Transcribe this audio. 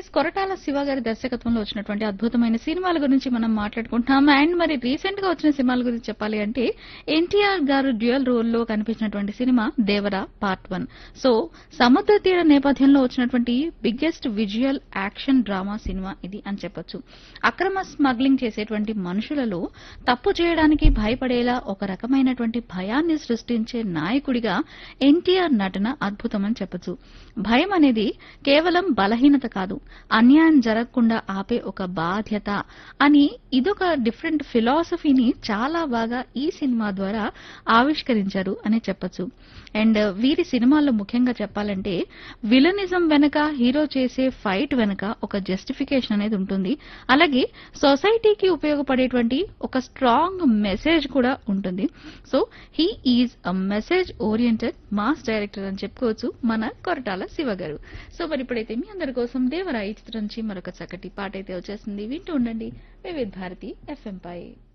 yes Koratala Shiva గారి దర్శకత్వంలో వచ్చినటువంటి అద్భుతమైన సినిమాల గురించి మనం మాట్లాడుకుంటున్నాం అండ్ మరి రీసెంట్ గా వచ్చిన సినిమాల గురించి చెప్పాలి అంటే ఎన్టీఆర్ గారు డ్యూయల్ రోల్ లో కనిపించినటువంటి cinema Devara part one so సముద్ర తీర నేపథ్యంలో వచ్చినటువంటి biggest visual action drama cinema ఇది అని చెప్పొచ్చు అక్రమ స్మగ్లింగ్ చేసేటువంటి మనుషులలో తప్పు చేయడానికి భయపడేలా ఒక రకమైనటువంటి భయాన్ని సృష్టించే నాయకుడిగా ఎన్టీఆర్ నటన అద్భుతమని చెప్పొచ్చు భయం అనేది కేవలం బలహీనత కాదు అన్యాయం జరగకుండా ఆపే ఒక బాధ్యత అని ఇదొక డిఫరెంట్ ఫిలాసఫీని చాలా బాగా ఈ సినిమా ద్వారా ఆవిష్కరించారు అని చెప్పొచ్చు అండ్ వీరి సినిమాల్లో ముఖ్యంగా చెప్పాలంటే విలనిజం వెనక హీరో చేసే ఫైట్ వెనక ఒక జస్టిఫికేషన్ అనేది ఉంటుంది అలాగే సొసైటీకి ఉపయోగపడేటువంటి ఒక స్ట్రాంగ్ మెసేజ్ కూడా ఉంటుంది so he is a message oriented mass director అని చెప్పుకోవచ్చు మన కొరటాల శివ గారు సో మరి ఇప్పుడైతే మీ అందరి కోసం దేవరాయి చిత్రం నుంచి మరొక చక్కటి పాట అయితే వచ్చేసింది వింటూ ఉండండి వివిధ్ భారతి ఎఫ్ఎం పై